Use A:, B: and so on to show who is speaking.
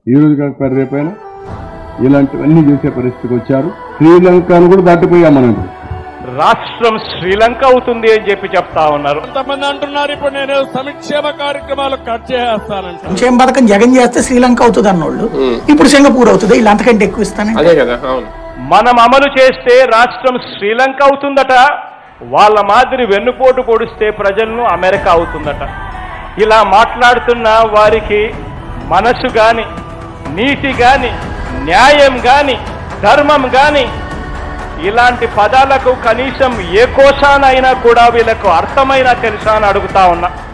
A: ఈ రోజు కాకపోతే రేపైనా ఇలాంటివన్నీ చేసే పరిస్థితికి వచ్చారు శ్రీలంకను కూడా దాటిపోయాం మనం ఇప్పుడు.
B: రాష్ట్రం శ్రీలంక అవుతుంది అని చెప్పి చెప్తా ఉన్నారు
C: కొంతమంది అంటున్నారు ఇప్పుడు నేను సంక్షేమ కార్యక్రమాలు కట్ చేస్తానంట
D: సంక్షేమ పథకం జగన్ చేస్తే శ్రీలంక అవుతుంది అన్నోళ్ళు ఇప్పుడు సింగపూర్ అవుతుంది వీళ్ళు అంతకంటే ఎక్కువ ఇస్తానే
E: అదే కదా అవును
B: మనం అమలు చేస్తే రాష్ట్రం శ్రీలంక అవుతుందట వాళ్ళ మాదిరి వెన్నుపోటు పొడిస్తే ప్రజలను అమెరికా అవుతుందట ఇలా మాట్లాడుతున్న వారికి మనసు గాని నీతి గాని న్యాయం గాని ధర్మం గాని ఇలాంటి పదాలకు కనీసం ఏ కోశానైనా కూడా వీళ్ళకు అర్థమైనా తెలుసా అని అడుగుతా ఉన్నా